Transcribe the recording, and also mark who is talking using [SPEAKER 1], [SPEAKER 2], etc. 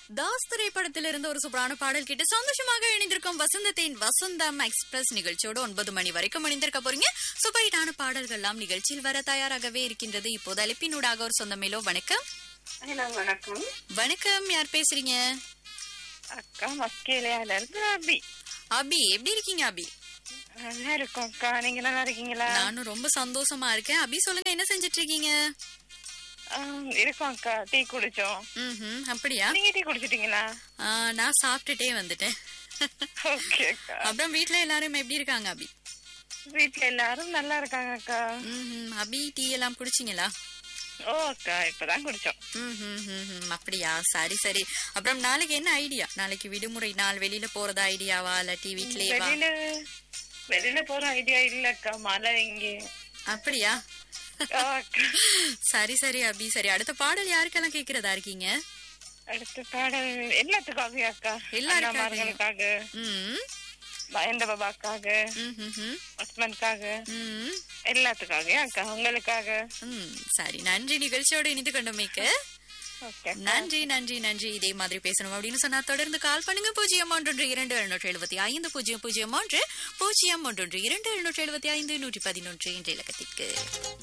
[SPEAKER 1] தாஸ் திரைப்படத்திலிருந்து ஒரு சூப்பரான பாடல் கேட்டு சந்தோஷமாக இணைந்திருக்கும் வசந்தத்தின் வசந்தம் எக்ஸ்பிரஸ் நிகழ்ச்சியோடு ஒன்பது மணி வரைக்கும் இணைந்திருக்க போறீங்க சூப்பரான பாடல்கள்லாம் நிகழ்ச்சியில் வர தயாராகவே இருக்கின்றது இப்போது அழைப்பினூடாக ஒரு சொந்தமேலோ வணக்கம்
[SPEAKER 2] ஹலோ வணக்கம்
[SPEAKER 1] வணக்கம் யார் பேசுறீங்க
[SPEAKER 2] அக்கா மஸ்கேலியால இருந்து அபி
[SPEAKER 1] அபி எப்படி இருக்கீங்க அபி
[SPEAKER 2] நல்லா இருக்கும் அக்கா நீங்க நல்லா இருக்கீங்களா
[SPEAKER 1] நானும் ரொம்ப சந்தோஷமா இருக்கேன் அபி சொல்லுங்க என்ன செஞ்சிட்டு இருக்கீங்க
[SPEAKER 2] ஆம், இருக்கோம் அக்கா டீ குடிச்சோம்
[SPEAKER 1] ம் அப்படியா
[SPEAKER 2] நீங்க டீ குடிச்சிட்டீங்களா
[SPEAKER 1] ஆ, நான் சாப்பிட்டுட்டே வந்துட்டேன்
[SPEAKER 2] ஓகே அக்கா
[SPEAKER 1] அப்புறம் வீட்ல எல்லாரும் எப்படி இருக்காங்க அபி
[SPEAKER 2] வீட்ல எல்லாரும் நல்லா இருக்காங்க அக்கா
[SPEAKER 1] ம் அபி டீ எல்லாம் குடிச்சிங்களா
[SPEAKER 2] ஓ அக்கா இப்பதான் குடிச்சோம்
[SPEAKER 1] ம், ம், ம், ம். அப்படியா சரி சரி அப்புறம் நாளைக்கு என்ன ஐடியா நாளைக்கு விடுமுறை நாள் வெளியில போறதா ஐடியாவா இல்லாட்டி வீட்லயே வா
[SPEAKER 2] வெளியில வெளியில போற ஐடியா இல்ல அக்கா மழை இங்க
[SPEAKER 1] அப்படியா
[SPEAKER 2] ஓ, அக்கா
[SPEAKER 1] சரி சரி அபி சரி அடுத்த பாடல் யாருக்கெல்லாம் கேக்குறதா இருக்கீங்க
[SPEAKER 2] அடுத்த பாடல் எல்லாத்துக்காக அக்கா
[SPEAKER 1] எல்லாருக்காகவும்.
[SPEAKER 2] அண்ணாமார்களுக்காக
[SPEAKER 1] ம்
[SPEAKER 2] மகேந்திர பாபாக்காக
[SPEAKER 1] ம், ம், ம்.
[SPEAKER 2] ஹஸ்பண்ட்காக
[SPEAKER 1] ம்,
[SPEAKER 2] எல்லாத்துக்காக அக்கா உங்களுக்காக
[SPEAKER 1] ம். சரி நன்றி நிகழ்ச்சியோட இணைந்து கொண்டமைக்கு
[SPEAKER 2] ஓகே
[SPEAKER 1] நன்றி நன்றி நன்றி இதே மாதிரி பேசணும் அப்படின்னு சொன்னா தொடர்ந்து கால் பண்ணுங்க பூஜ்ஜியம் ஒன்றொன்று இரண்டு எழுநூற்றி எழுபத்தி ஐந்து பூஜ்ஜியம் பூஜ்ஜியம் ஒன்று பூஜ்ஜியம் ஒன்றொன்று இரண்டு எழுநூற்றி எழுபத்தி ஐந்து நூற்றி பதினொன்று என்ற இலக்கத்திற்கு